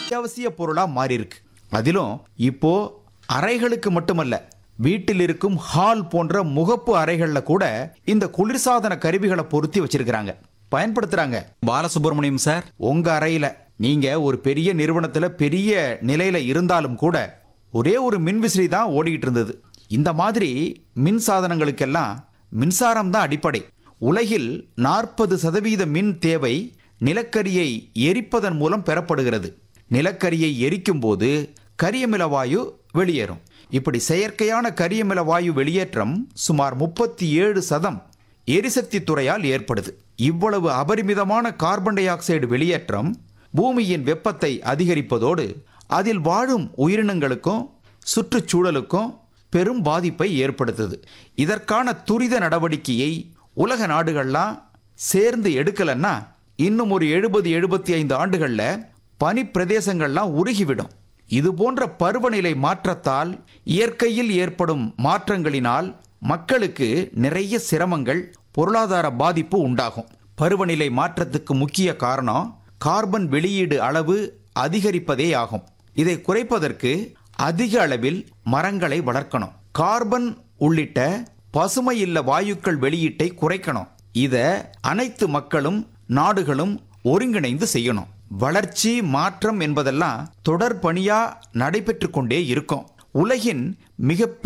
அத்தியாவசிய பொருளா மாறி இருக்கு அதிலும் இப்போ அறைகளுக்கு மட்டுமல்ல வீட்டில் இருக்கும் ஹால் போன்ற முகப்பு அறைகள்ல கூட இந்த குளிர்சாதன கருவிகளை பொருத்தி வச்சிருக்கிறாங்க பயன்படுத்துறாங்க பாலசுப்ரமணியம் சார் உங்க அறையில நீங்க ஒரு பெரிய நிறுவனத்துல பெரிய நிலையில இருந்தாலும் கூட ஒரே ஒரு மின்விசிறி தான் ஓடிக்கிட்டு இருந்தது இந்த மாதிரி மின் சாதனங்களுக்கெல்லாம் மின்சாரம் தான் அடிப்படை உலகில் நாற்பது சதவீத மின் தேவை நிலக்கரியை எரிப்பதன் மூலம் பெறப்படுகிறது நிலக்கரியை எரிக்கும் போது கரியமில வாயு வெளியேறும் இப்படி செயற்கையான கரியமில வாயு வெளியேற்றம் சுமார் முப்பத்தி ஏழு சதம் எரிசக்தி துறையால் ஏற்படுது இவ்வளவு அபரிமிதமான கார்பன் டை ஆக்சைடு வெளியேற்றம் பூமியின் வெப்பத்தை அதிகரிப்பதோடு அதில் வாழும் உயிரினங்களுக்கும் சுற்றுச்சூழலுக்கும் பெரும் பாதிப்பை ஏற்படுத்துது இதற்கான துரித நடவடிக்கையை உலக நாடுகள்லாம் சேர்ந்து எடுக்கலன்னா இன்னும் ஒரு எழுபது எழுபத்தி ஐந்து ஆண்டுகள்ல பனி பிரதேசங்கள்லாம் உருகிவிடும் இது போன்ற பருவநிலை மாற்றத்தால் இயற்கையில் ஏற்படும் மாற்றங்களினால் மக்களுக்கு நிறைய சிரமங்கள் பொருளாதார பாதிப்பு உண்டாகும் பருவநிலை மாற்றத்துக்கு முக்கிய காரணம் கார்பன் வெளியீடு அளவு அதிகரிப்பதே ஆகும் இதை குறைப்பதற்கு அதிக அளவில் மரங்களை வளர்க்கணும் கார்பன் உள்ளிட்ட பசுமை இல்ல வாயுக்கள் வெளியீட்டை குறைக்கணும் இத அனைத்து மக்களும் நாடுகளும் ஒருங்கிணைந்து செய்யணும் வளர்ச்சி மாற்றம் என்பதெல்லாம் தொடர் பணியா நடைபெற்று கொண்டே இருக்கும் உலகின் மிகப்பெரிய